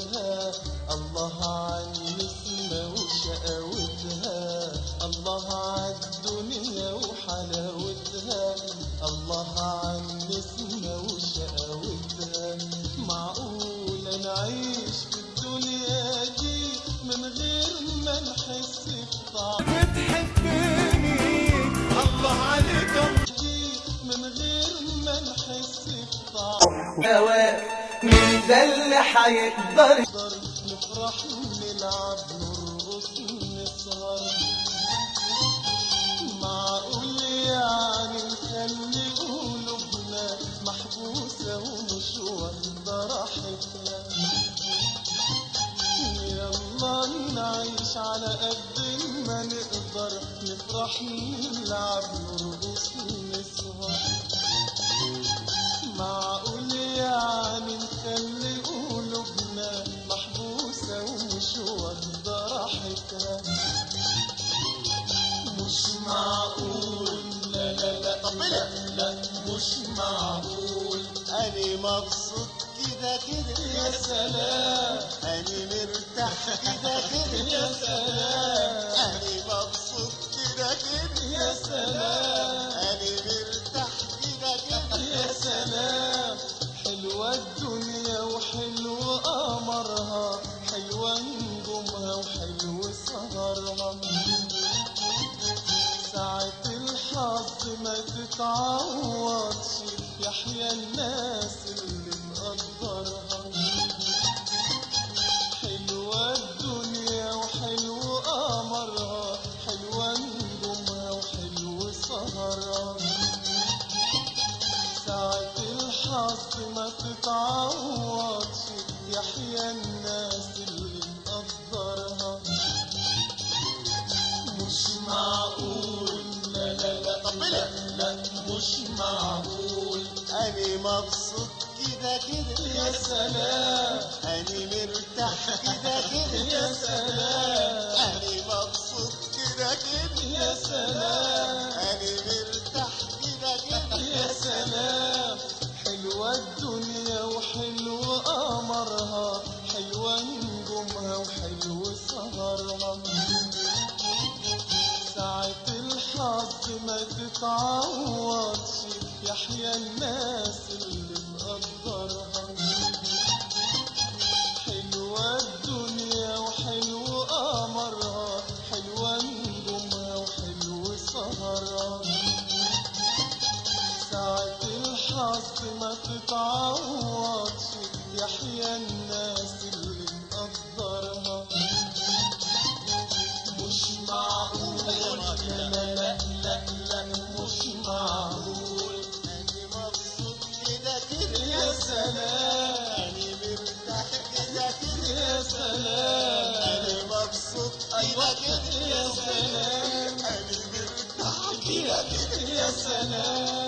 حلاوتها الله عن نسمة وشقاوتها الله عالدنيا وحلاوتها الله عن نسمة وشقاوتها معقولة نعيش في الدنيا دي من غير ما نحس بطعم بتحبني الله عليك دي من غير ما نحس بطعم هواك مين ده اللي حيقدر نقدر نفرح نلعب نرقص نسهر معقول يعني نخلي قلوبنا محبوسة ومش واخدة راحتنا يلا نعيش على قد ما نقدر نفرح نلعب نرقص نسهر معقول يعني نخلي قلوبنا محبوسة ومش واخدة راحتها مش معقول لا لا لا لا لا مش معقول أنا مبسوط كده كده يا سلام أنا مرتاح كده كده يا سلام أنا مبسوط كده كده يا سلام أنا مرتاح كده كده يا سلام حلوة الدنيا وحلو قمرها حلوة نجومها وحلو سهرها ساعة الحظ ما تتعوضش يحيى الناس اللي مقدرها حلوة الدنيا وحلو قمرها حلوة نجومها وحلو سهرها ساعة الحظ ما تتعوضش يحيى الناس اللي مقدرها مش معقول لا لا لا لا لا مش معقول أنا مبسوط كده كده يا سلام أنا مرتاح كده كده يا سلام أنا مبسوط كده كده يا سلام أنا مرتاح كده كده يا سلام حلوة الدنيا وحلو قمرها حلوة نجومها وحلو سهرها ساعة الحظ ما تتعوضش يحيى الناس اللي مقدرها حلوة الدنيا وحلو قمرها حلوة نجومها وحلو سهرها ساعة الحظ ما تتعوضش يحيى الناس اللي مقدرها مش معقول لا لا لا لا لا مش معقول أنا مبسوط كده كده يا سلام أنا مرتاح كده كده يا سلام أنا مبسوط كده كده يا سلام أنا مرتاح كده كده يا سلام